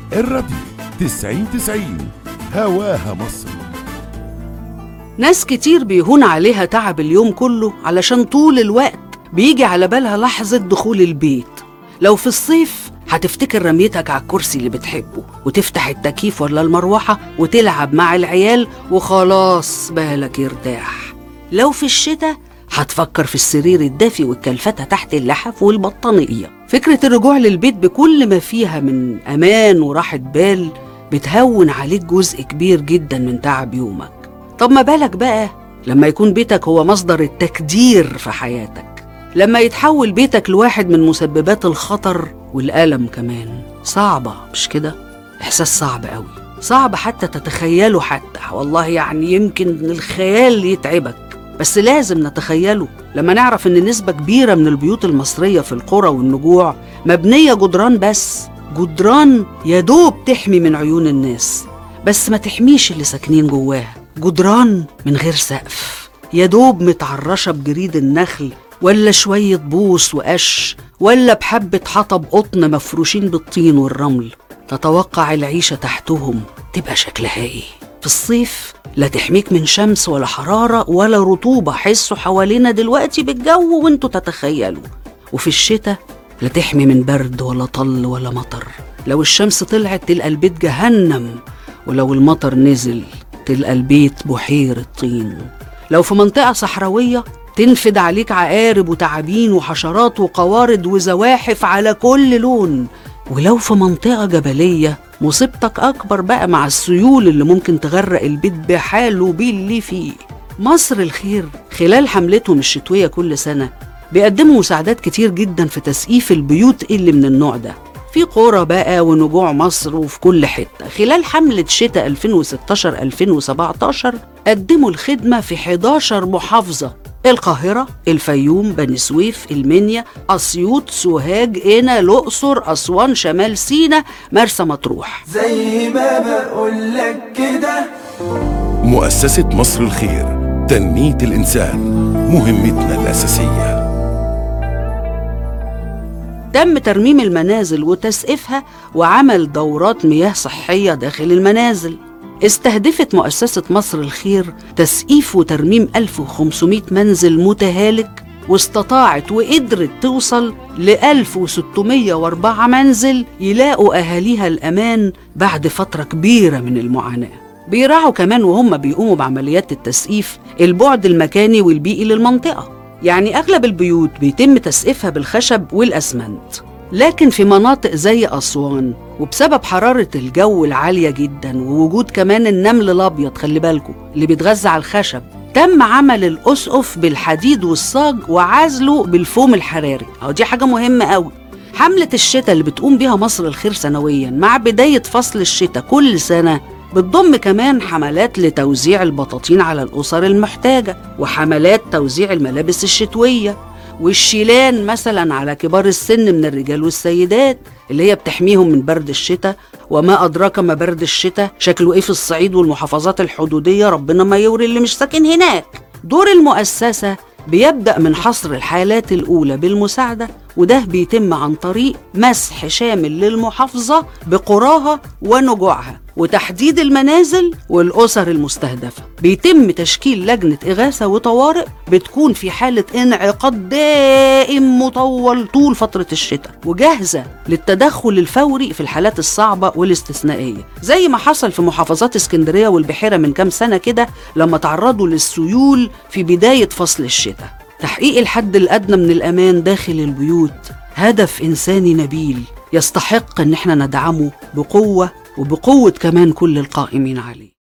الراديو 90 90 هواها مصر ناس كتير بيهون عليها تعب اليوم كله علشان طول الوقت بيجي على بالها لحظة دخول البيت لو في الصيف هتفتكر رميتك على الكرسي اللي بتحبه وتفتح التكييف ولا المروحة وتلعب مع العيال وخلاص بالك يرتاح لو في الشتاء هتفكر في السرير الدافي والكلفتة تحت اللحاف والبطانية فكرة الرجوع للبيت بكل ما فيها من أمان وراحة بال بتهون عليك جزء كبير جدا من تعب يومك طب ما بالك بقى لما يكون بيتك هو مصدر التكدير في حياتك لما يتحول بيتك لواحد من مسببات الخطر والألم كمان صعبة مش كده؟ إحساس صعب قوي صعب حتى تتخيله حتى والله يعني يمكن الخيال يتعبك بس لازم نتخيله لما نعرف إن نسبة كبيرة من البيوت المصرية في القرى والنجوع مبنية جدران بس جدران يدوب تحمي من عيون الناس بس ما تحميش اللي ساكنين جواها جدران من غير سقف يدوب متعرشة بجريد النخل ولا شوية بوص وقش ولا بحبة حطب قطن مفروشين بالطين والرمل تتوقع العيشة تحتهم تبقى شكلها ايه في الصيف لا تحميك من شمس ولا حرارة ولا رطوبة حسوا حوالينا دلوقتي بالجو وانتوا تتخيلوا وفي الشتاء لا تحمي من برد ولا طل ولا مطر لو الشمس طلعت تلقى البيت جهنم ولو المطر نزل تلقى البيت بحيرة طين لو في منطقة صحراوية تنفد عليك عقارب وتعابين وحشرات وقوارض وزواحف على كل لون ولو في منطقة جبلية مصيبتك أكبر بقى مع السيول اللي ممكن تغرق البيت بحاله باللي فيه مصر الخير خلال حملتهم الشتوية كل سنة بيقدموا مساعدات كتير جدا في تسقيف البيوت اللي من النوع ده في قرى بقى ونجوع مصر وفي كل حتة خلال حملة شتاء 2016-2017 قدموا الخدمة في 11 محافظة القاهرة، الفيوم، بني سويف، المنيا، أسيوط، سوهاج، قنا، الأقصر، أسوان، شمال سينا، مرسى مطروح زي ما بقولك كده مؤسسة مصر الخير تنمية الإنسان مهمتنا الأساسية تم ترميم المنازل وتسقيفها وعمل دورات مياه صحية داخل المنازل استهدفت مؤسسة مصر الخير تسقيف وترميم 1500 منزل متهالك واستطاعت وقدرت توصل ل 1604 منزل يلاقوا أهاليها الأمان بعد فترة كبيرة من المعاناة بيراعوا كمان وهم بيقوموا بعمليات التسقيف البعد المكاني والبيئي للمنطقة يعني أغلب البيوت بيتم تسقيفها بالخشب والأسمنت لكن في مناطق زي أسوان وبسبب حرارة الجو العالية جدا ووجود كمان النمل الأبيض خلي بالكم اللي بيتغذى على الخشب تم عمل الأسقف بالحديد والصاج وعزله بالفوم الحراري أو دي حاجة مهمة قوي حملة الشتاء اللي بتقوم بيها مصر الخير سنويا مع بداية فصل الشتاء كل سنة بتضم كمان حملات لتوزيع البطاطين على الأسر المحتاجة وحملات توزيع الملابس الشتوية والشيلان مثلا على كبار السن من الرجال والسيدات اللي هي بتحميهم من برد الشتاء وما أدراك ما برد الشتاء شكله إيه في الصعيد والمحافظات الحدودية ربنا ما يوري اللي مش ساكن هناك دور المؤسسة بيبدأ من حصر الحالات الأولى بالمساعدة وده بيتم عن طريق مسح شامل للمحافظة بقراها ونجوعها وتحديد المنازل والأسر المستهدفة بيتم تشكيل لجنة إغاثة وطوارئ بتكون في حالة انعقاد دائم مطول طول فترة الشتاء وجاهزة للتدخل الفوري في الحالات الصعبة والاستثنائية زي ما حصل في محافظات اسكندرية والبحيرة من كام سنة كده لما تعرضوا للسيول في بداية فصل الشتاء تحقيق الحد الأدنى من الأمان داخل البيوت هدف إنساني نبيل يستحق إن احنا ندعمه بقوة وبقوة كمان كل القائمين عليه